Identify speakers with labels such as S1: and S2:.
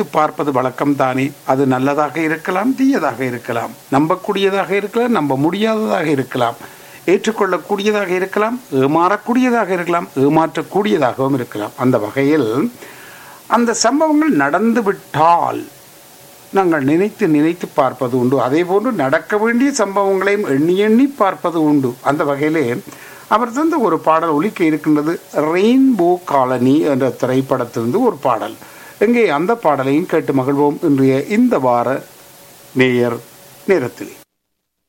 S1: நினைத்து பார்ப்பது வழக்கம் தானே அது நல்லதாக இருக்கலாம் தீயதாக இருக்கலாம் நம்பக்கூடியதாக இருக்கலாம் நம்ப முடியாததாக இருக்கலாம் ஏற்றுக்கொள்ளக்கூடியதாக இருக்கலாம் ஏமாறக்கூடியதாக இருக்கலாம் ஏமாற்றக்கூடியதாகவும் இருக்கலாம் அந்த வகையில் அந்த சம்பவங்கள் நடந்து விட்டால் நாங்கள் நினைத்து நினைத்து பார்ப்பது உண்டு அதே போன்று நடக்க வேண்டிய சம்பவங்களையும் எண்ணி எண்ணி பார்ப்பது உண்டு அந்த வகையிலே அவர் தந்த ஒரு பாடல் ஒலிக்க இருக்கின்றது ரெயின்போ காலனி என்ற திரைப்படத்திலிருந்து ஒரு பாடல் எங்கே அந்த பாடலையும் கேட்டு மகிழ்வோம் இன்றைய இந்த வார நேயர் நேரத்தில்